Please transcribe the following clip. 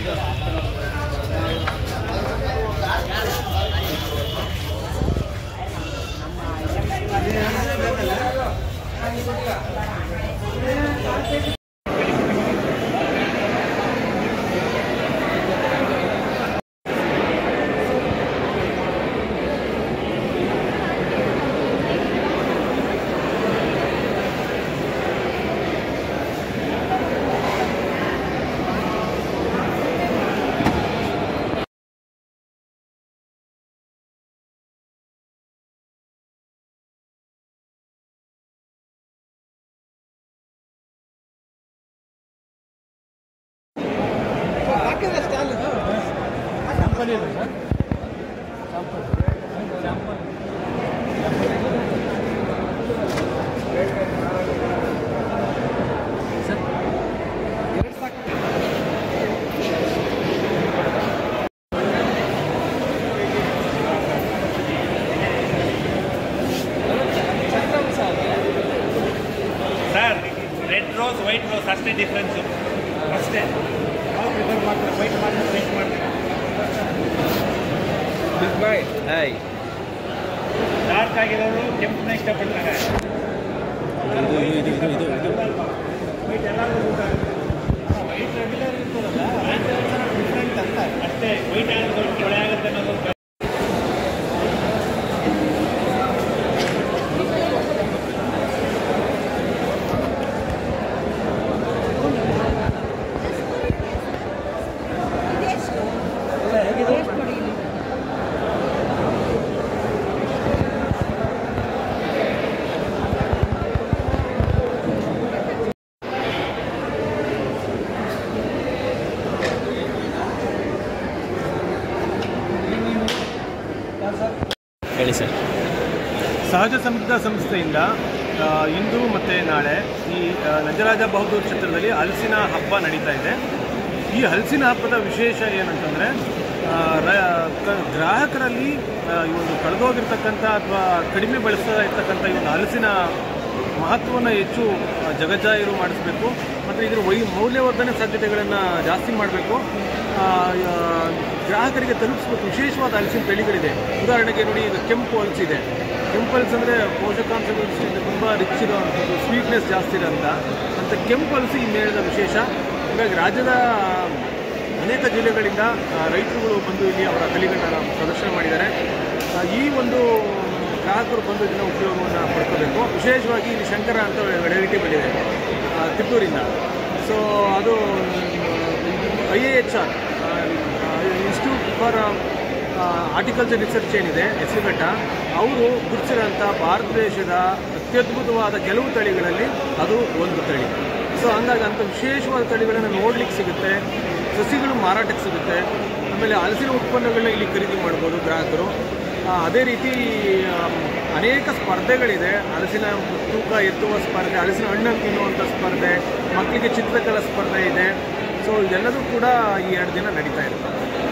sir red rose white rose ಅಷ್ಟೇ difference ಅಷ್ಟೇ ನಾವು ಪ್ರಿಫರ್ ಮಾಡ್ತಾರೆ ವೈಟ್ ಮಾಡ್ತಾರೆ ವೈಟ್ ಮಾಡ್ತಾರೆ ಹಾಯ್ ಡಾರ್ಕ್ ಆಗಿರೋರು ಕೆಂಪನ್ನ ಇಷ್ಟಪಡ್ತಾರೆ ಇದು ಇದು ಇದು ಇದು ಇದು ವೈಟ್ ಎಲ್ಲರಿಗೂ ವೈಟ್ ರೆಗ್ಯುಲರ್ ಇರ್ತದಲ್ಲ ಡಿಫ್ರೆಂಟ್ ಅಂತ ಅಷ್ಟೇ ವೈಟ್ ಆಗೋದು ಕೆಳೆ ಆಗುತ್ತೆ ಅನ್ನೋದು ಹೇಳಿ ಸರ್ ಸಹಜ ಸಮೃದ್ಧ ಸಂಸ್ಥೆಯಿಂದ ಆ, ಇಂದು ಮತ್ತು ನಾಳೆ ಈ ಆ, ನಂಜರಾಜ ಬಹದ್ದೂರ್ ಕ್ಷೇತ್ರದಲ್ಲಿ ಹಲಸಿನ ಹಬ್ಬ ನಡೀತಾ ಇದೆ ಈ ಹಲಸಿನ ಹಬ್ಬದ ವಿಶೇಷ ಏನಂತಂದರೆ ಗ್ರಾಹಕರಲ್ಲಿ ಆ, ಈ ಒಂದು ಕಳೆದೋಗಿರ್ತಕ್ಕಂಥ ಅಥವಾ ಕಡಿಮೆ ಬಳಸ್ತಾ ಇರ್ತಕ್ಕಂಥ ಈ ಒಂದು ಹಲಸಿನ ಮಹತ್ವವನ್ನು ಹೆಚ್ಚು ಆ, ಜಗಜ್ಜಾಹೀರು ಮಾಡಿಸಬೇಕು ಮತ್ತು ಇದರ ವೈ ಮೌಲ್ಯವರ್ಧನೆ ಸಾಧ್ಯತೆಗಳನ್ನು ಜಾಸ್ತಿ ಮಾಡಬೇಕು ಗ್ರಾಹಕರಿಗೆ ತಲುಪಿಸ್ಬೇಕು ವಿಶೇಷವಾದ ಹಲಸಿನ ತಳಿಗಳಿದೆ ಉದಾಹರಣೆಗೆ ನೋಡಿ ಈಗ ಕೆಂಪು ಹಲಸಿದೆ ಕೆಂಪು ಹಲಸು ಅಂದರೆ ಪೋಷಕಾಂಶಗಳು ದೃಷ್ಟಿಯಿಂದ ತುಂಬ ರಿಚ್ ಇರೋವಂಥದ್ದು ಸ್ವೀಟ್ನೆಸ್ ಜಾಸ್ತಿ ಇರೋಂಥ ಅಂತ ಕೆಂಪು ಹಲಸು ಈ ಮೇಳದ ವಿಶೇಷ ಹೀಗಾಗಿ ರಾಜ್ಯದ ಅನೇಕ ಜಿಲ್ಲೆಗಳಿಂದ ಆ, ರೈತರುಗಳು ಬಂದು ಇಲ್ಲಿ ಅವರ ತಳಿಗಳನ್ನ ಪ್ರದರ್ಶನ ಮಾಡಿದ್ದಾರೆ ಆ, ಈ ಒಂದು ಗ್ರಾಹಕರು ಬಂದು ಇದನ್ನ ಉಪಯೋಗವನ್ನು ಪಡ್ಕೋಬೇಕು ವಿಶೇಷವಾಗಿ ಇಲ್ಲಿ ಶಂಕರ ಅಂತ ವೆರೈಟಿ ಬಂದಿದೆ ಆ, ತಿಪ್ಪೂರಿಂದ ಸೊ ಅದು I A H R institute for horticulture research ಏನಿದೆ ಹೆಸರುಘಟ್ಟ ಅವರು ಗುರುತಿಸಿರೋಂಥ ಭಾರತ ದೇಶದ ಅತ್ಯದ್ಭುತವಾದ ಕೆಲವು ತಳಿಗಳಲ್ಲಿ ಅದು ಒಂದು ತಳಿ ಸೊ ಹಂಗಾಗಿ ಅಂಥ ವಿಶೇಷವಾದ ತಳಿಗಳನ್ನು ನೋಡ್ಲಿಕ್ಕೆ ಸಿಗುತ್ತೆ ಸಸಿಗಳು ಮಾರಾಟಕ್ಕೆ ಸಿಗುತ್ತೆ ಆಮೇಲೆ ಹಲಸಿನ ಉತ್ಪನ್ನಗಳನ್ನ ಇಲ್ಲಿ ಖರೀದಿ ಮಾಡ್ಬೋದು ಗ್ರಾಹಕರು ಆ, ಅದೇ ರೀತಿ ಆಮ್, ಅನೇಕ ಸ್ಪರ್ಧೆಗಳಿದೆ ಹಲಸಿನ ತೂಕ ಎತ್ತುವ ಸ್ಪರ್ಧೆ ಹಲಸಿನ ಹಣ್ಣನ್ನು ತಿನ್ನುವಂಥ ಸ್ಪರ್ಧೆ ಮಕ್ಕಳಿಗೆ ಚಿತ್ರಕಲಾ ಸ್ಪರ್ಧೆ ಇದೆ ಸೊ ಇದೆಲ್ಲದೂ ಕೂಡ ಈ ಎರಡು ದಿನ ನಡೀತಾ ಇರುತ್ತೆ